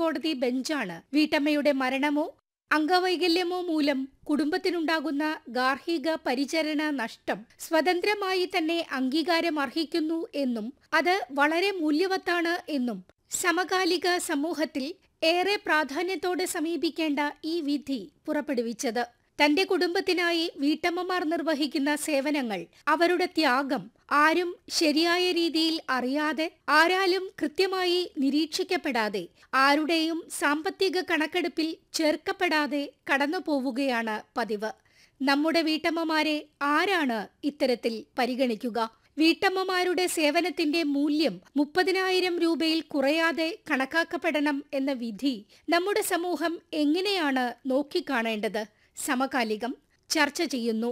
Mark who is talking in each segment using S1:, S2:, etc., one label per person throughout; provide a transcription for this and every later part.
S1: കോടതി ബെഞ്ചാണ് വീട്ടമ്മയുടെ മരണമോ അംഗവൈകല്യമോ മൂലം കുടുംബത്തിനുണ്ടാകുന്ന ഗാർഹിക പരിചരണ നഷ്ടം സ്വതന്ത്രമായി തന്നെ അംഗീകാരം അർഹിക്കുന്നു എന്നും അത് വളരെ മൂല്യവത്താണ് എന്നും സമകാലിക സമൂഹത്തിൽ ഏറെ പ്രാധാന്യത്തോടെ സമീപിക്കേണ്ട ഈ വിധി പുറപ്പെടുവിച്ചത് തന്റെ കുടുംബത്തിനായി വീട്ടമ്മമാർ നിർവഹിക്കുന്ന സേവനങ്ങൾ അവരുടെ ത്യാഗം ആരും ശരിയായ രീതിയിൽ അറിയാതെ ആരാലും കൃത്യമായി നിരീക്ഷിക്കപ്പെടാതെ ആരുടെയും സാമ്പത്തിക കണക്കെടുപ്പിൽ ചേർക്കപ്പെടാതെ കടന്നു പോവുകയാണ് പതിവ് നമ്മുടെ വീട്ടമ്മമാരെ ആരാണ് ഇത്തരത്തിൽ പരിഗണിക്കുക വീട്ടമ്മമാരുടെ സേവനത്തിന്റെ മൂല്യം മുപ്പതിനായിരം രൂപയിൽ കുറയാതെ കണക്കാക്കപ്പെടണം എന്ന വിധി നമ്മുടെ സമൂഹം എങ്ങനെയാണ് നോക്കിക്കാണേണ്ടത് സമകാലികം ചർച്ച ചെയ്യുന്നു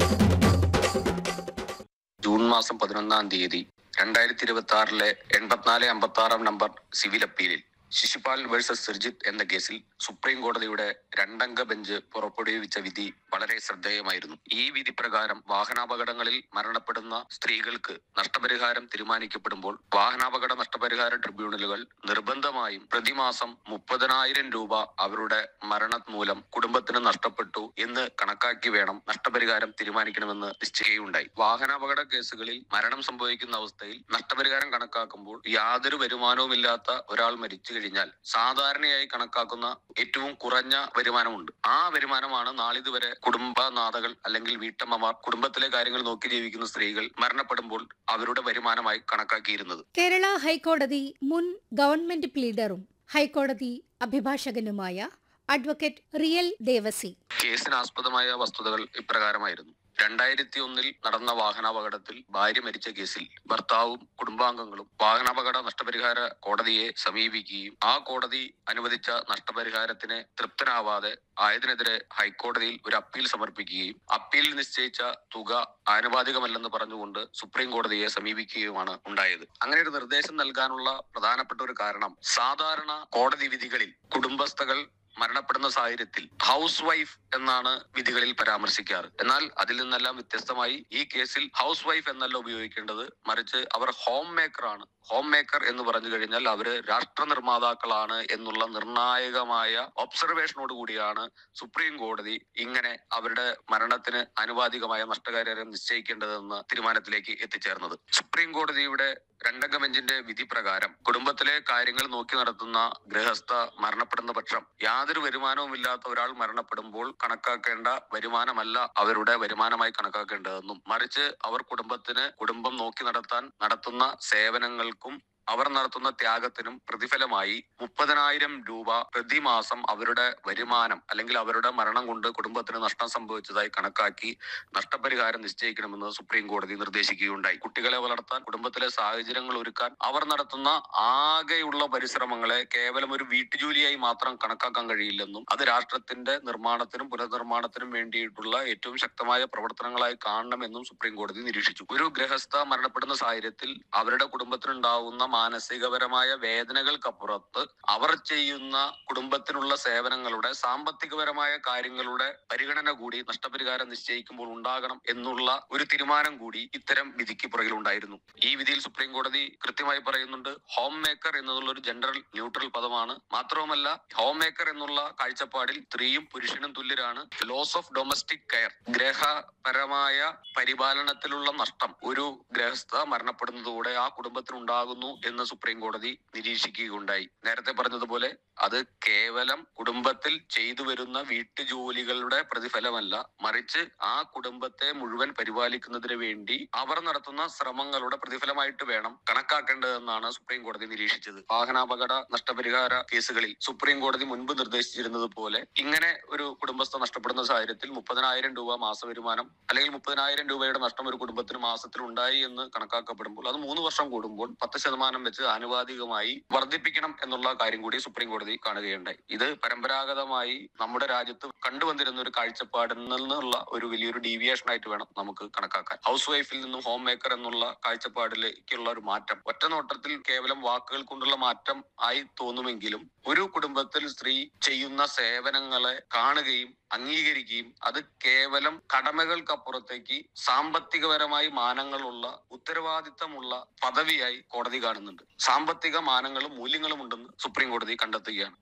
S2: ജൂൺ മാസം പതിനൊന്നാം തീയതി രണ്ടായിരത്തി ഇരുപത്തി ആറിലെ എൺപത്തിനാല് അമ്പത്തി ആറാം നമ്പർ സിവിൽ അപ്പീലിൽ ശിശുപാൽ വേഴ്സസ് സിർജിത്ത് എന്ന കേസിൽ സുപ്രീം കോടതിയുടെ രണ്ടംഗ ബെഞ്ച് പുറപ്പെടുവിച്ച വിധി വളരെ ശ്രദ്ധേയമായിരുന്നു ഈ വിധി പ്രകാരം വാഹനാപകടങ്ങളിൽ മരണപ്പെടുന്ന സ്ത്രീകൾക്ക് നഷ്ടപരിഹാരം തീരുമാനിക്കപ്പെടുമ്പോൾ വാഹനാപകട നഷ്ടപരിഹാര ട്രിബ്യൂണലുകൾ നിർബന്ധമായും പ്രതിമാസം മുപ്പതിനായിരം രൂപ അവരുടെ മരണം മൂലം കുടുംബത്തിന് നഷ്ടപ്പെട്ടു എന്ന് കണക്കാക്കി വേണം നഷ്ടപരിഹാരം തീരുമാനിക്കണമെന്ന് നിശ്ചയിക്കുകയുണ്ടായി വാഹനാപകട കേസുകളിൽ മരണം സംഭവിക്കുന്ന അവസ്ഥയിൽ നഷ്ടപരിഹാരം കണക്കാക്കുമ്പോൾ യാതൊരു വരുമാനവുമില്ലാത്ത ഒരാൾ മരിച്ചു കഴിഞ്ഞാൽ സാധാരണയായി കണക്കാക്കുന്ന ഏറ്റവും കുറഞ്ഞ വരുമാനമുണ്ട് ആ വരുമാനമാണ് നാളിതുവരെ കുടുംബനാഥകൾ അല്ലെങ്കിൽ വീട്ടമ്മമാർ കുടുംബത്തിലെ കാര്യങ്ങൾ നോക്കി ജീവിക്കുന്ന സ്ത്രീകൾ മരണപ്പെടുമ്പോൾ അവരുടെ വരുമാനമായി കണക്കാക്കിയിരുന്നത്
S1: കേരള ഹൈക്കോടതി മുൻ ഗവൺമെന്റ് പ്ലീഡറും ഹൈക്കോടതി അഭിഭാഷകനുമായ അഡ്വക്കേറ്റ് റിയൽ ദേവസി
S2: കേസിനാസ്പദമായ വസ്തുതകൾ ഇപ്രകാരമായിരുന്നു രണ്ടായിരത്തി ഒന്നിൽ നടന്ന വാഹനാപകടത്തിൽ ഭാര്യ മരിച്ച കേസിൽ ഭർത്താവും കുടുംബാംഗങ്ങളും വാഹനാപകട നഷ്ടപരിഹാര കോടതിയെ സമീപിക്കുകയും ആ കോടതി അനുവദിച്ച നഷ്ടപരിഹാരത്തിന് തൃപ്തനാവാതെ ആയതിനെതിരെ ഹൈക്കോടതിയിൽ ഒരു അപ്പീൽ സമർപ്പിക്കുകയും അപ്പീലിൽ നിശ്ചയിച്ച തുക ആനുപാതികമല്ലെന്ന് പറഞ്ഞുകൊണ്ട് സുപ്രീം കോടതിയെ സമീപിക്കുകയുമാണ് ഉണ്ടായത് അങ്ങനെ ഒരു നിർദ്ദേശം നൽകാനുള്ള പ്രധാനപ്പെട്ട ഒരു കാരണം സാധാരണ കോടതി വിധികളിൽ കുടുംബസ്ഥകൾ മരണപ്പെടുന്ന സാഹചര്യത്തിൽ ഹൗസ് വൈഫ് എന്നാണ് വിധികളിൽ പരാമർശിക്കാറ് എന്നാൽ അതിൽ നിന്നെല്ലാം വ്യത്യസ്തമായി ഈ കേസിൽ ഹൗസ് വൈഫ് എന്നല്ല ഉപയോഗിക്കേണ്ടത് മറിച്ച് അവർ ഹോം മേക്കർ ആണ് ഹോം മേക്കർ എന്ന് പറഞ്ഞു കഴിഞ്ഞാൽ അവര് രാഷ്ട്ര നിർമ്മാതാക്കളാണ് എന്നുള്ള നിർണായകമായ ഒബ്സർവേഷനോട് കൂടിയാണ് സുപ്രീം കോടതി ഇങ്ങനെ അവരുടെ മരണത്തിന് ആനുപാതികമായ നഷ്ടകാര്യം നിശ്ചയിക്കേണ്ടതെന്ന തീരുമാനത്തിലേക്ക് എത്തിച്ചേർന്നത് സുപ്രീം കോടതിയുടെ രണ്ടംഗ ബെഞ്ചിന്റെ വിധി പ്രകാരം കുടുംബത്തിലെ കാര്യങ്ങൾ നോക്കി നടത്തുന്ന ഗൃഹസ്ഥ മരണപ്പെടുന്ന പക്ഷം യാതൊരു വരുമാനവുമില്ലാത്ത ഒരാൾ മരണപ്പെടുമ്പോൾ കണക്കാക്കേണ്ട വരുമാനമല്ല അവരുടെ വരുമാനമായി കണക്കാക്കേണ്ടതെന്നും മറിച്ച് അവർ കുടുംബത്തിന് കുടുംബം നോക്കി നടത്താൻ നടത്തുന്ന സേവനങ്ങൾക്കും അവർ നടത്തുന്ന ത്യാഗത്തിനും പ്രതിഫലമായി മുപ്പതിനായിരം രൂപ പ്രതിമാസം അവരുടെ വരുമാനം അല്ലെങ്കിൽ അവരുടെ മരണം കൊണ്ട് കുടുംബത്തിന് നഷ്ടം സംഭവിച്ചതായി കണക്കാക്കി നഷ്ടപരിഹാരം നിശ്ചയിക്കണമെന്ന് സുപ്രീം കോടതി നിർദ്ദേശിക്കുകയുണ്ടായി കുട്ടികളെ വളർത്താൻ കുടുംബത്തിലെ സാഹചര്യങ്ങൾ ഒരുക്കാൻ അവർ നടത്തുന്ന ആകെയുള്ള പരിശ്രമങ്ങളെ കേവലം ഒരു വീട്ടുജോലിയായി മാത്രം കണക്കാക്കാൻ കഴിയില്ലെന്നും അത് രാഷ്ട്രത്തിന്റെ നിർമ്മാണത്തിനും പുനർനിർമ്മാണത്തിനും വേണ്ടിയിട്ടുള്ള ഏറ്റവും ശക്തമായ പ്രവർത്തനങ്ങളായി കാണണമെന്നും സുപ്രീം കോടതി നിരീക്ഷിച്ചു ഒരു ഗൃഹസ്ഥ മരണപ്പെടുന്ന സാഹചര്യത്തിൽ അവരുടെ കുടുംബത്തിനുണ്ടാവുന്ന മാനസികപരമായ വേദനകൾക്കപ്പുറത്ത് അവർ ചെയ്യുന്ന കുടുംബത്തിനുള്ള സേവനങ്ങളുടെ സാമ്പത്തികപരമായ കാര്യങ്ങളുടെ പരിഗണന കൂടി നഷ്ടപരിഹാരം നിശ്ചയിക്കുമ്പോൾ ഉണ്ടാകണം എന്നുള്ള ഒരു തീരുമാനം കൂടി ഇത്തരം വിധിക്ക് പുറകിലുണ്ടായിരുന്നു ഈ വിധിയിൽ സുപ്രീം കോടതി കൃത്യമായി പറയുന്നുണ്ട് ഹോം മേക്കർ എന്നുള്ള ഒരു ജനറൽ ന്യൂട്രൽ പദമാണ് മാത്രവുമല്ല ഹോം മേക്കർ എന്നുള്ള കാഴ്ചപ്പാടിൽ സ്ത്രീയും പുരുഷനും തുല്യരാണ് ലോസ് ഓഫ് ഡൊമസ്റ്റിക് കെയർ ഗ്രഹപരമായ പരിപാലനത്തിലുള്ള നഷ്ടം ഒരു ഗൃഹസ്ഥ മരണപ്പെടുന്നതോടെ ആ കുടുംബത്തിന് ഉണ്ടാകുന്നു എന്ന് സുപ്രീം കോടതി നിരീക്ഷിക്കുകയുണ്ടായി നേരത്തെ പറഞ്ഞതുപോലെ അത് കേവലം കുടുംബത്തിൽ ചെയ്തു വരുന്ന വീട്ടുജോലികളുടെ പ്രതിഫലമല്ല മറിച്ച് ആ കുടുംബത്തെ മുഴുവൻ പരിപാലിക്കുന്നതിന് വേണ്ടി അവർ നടത്തുന്ന ശ്രമങ്ങളുടെ പ്രതിഫലമായിട്ട് വേണം കണക്കാക്കേണ്ടതെന്നാണ് സുപ്രീം കോടതി നിരീക്ഷിച്ചത് വാഹനാപകട നഷ്ടപരിഹാര കേസുകളിൽ സുപ്രീം കോടതി മുൻപ് നിർദ്ദേശിച്ചിരുന്നത് പോലെ ഇങ്ങനെ ഒരു കുടുംബസ്ഥ നഷ്ടപ്പെടുന്ന സാഹചര്യത്തിൽ മുപ്പതിനായിരം രൂപ മാസവരുമാനം അല്ലെങ്കിൽ മുപ്പതിനായിരം രൂപയുടെ നഷ്ടം ഒരു കുടുംബത്തിന് മാസത്തിൽ ഉണ്ടായി എന്ന് കണക്കാക്കപ്പെടുമ്പോൾ അത് മൂന്ന് വർഷം കൂടുമ്പോൾ പത്ത് ശതമാനം വെച്ച് ആനുപാതികമായി വർദ്ധിപ്പിക്കണം എന്നുള്ള കാര്യം കൂടി സുപ്രീം കോടതി കാണുകയുണ്ടായി ഇത് പരമ്പരാഗതമായി നമ്മുടെ രാജ്യത്ത് കണ്ടുവന്നിരുന്ന ഒരു കാഴ്ചപ്പാടിൽ നിന്നുള്ള ഒരു വലിയൊരു ഡീവിയേഷൻ ആയിട്ട് വേണം നമുക്ക് കണക്കാക്കാൻ ഹൗസ് വൈഫിൽ നിന്നും ഹോം മേക്കർ എന്നുള്ള കാഴ്ചപ്പാടിലേക്കുള്ള ഒരു മാറ്റം ഒറ്റ നോട്ടത്തിൽ കേവലം വാക്കുകൾ കൊണ്ടുള്ള മാറ്റം ആയി തോന്നുമെങ്കിലും ഒരു കുടുംബത്തിൽ സ്ത്രീ ചെയ്യുന്ന സേവനങ്ങളെ കാണുകയും അംഗീകരിക്കുകയും അത് കേവലം കടമകൾക്കപ്പുറത്തേക്ക് സാമ്പത്തികപരമായി മാനങ്ങളുള്ള ഉത്തരവാദിത്തമുള്ള പദവിയായി കോടതി കാണുന്നുണ്ട് സാമ്പത്തിക മാനങ്ങളും മൂല്യങ്ങളും ഉണ്ടെന്ന് സുപ്രീം കോടതി കണ്ടെത്തുകയാണ്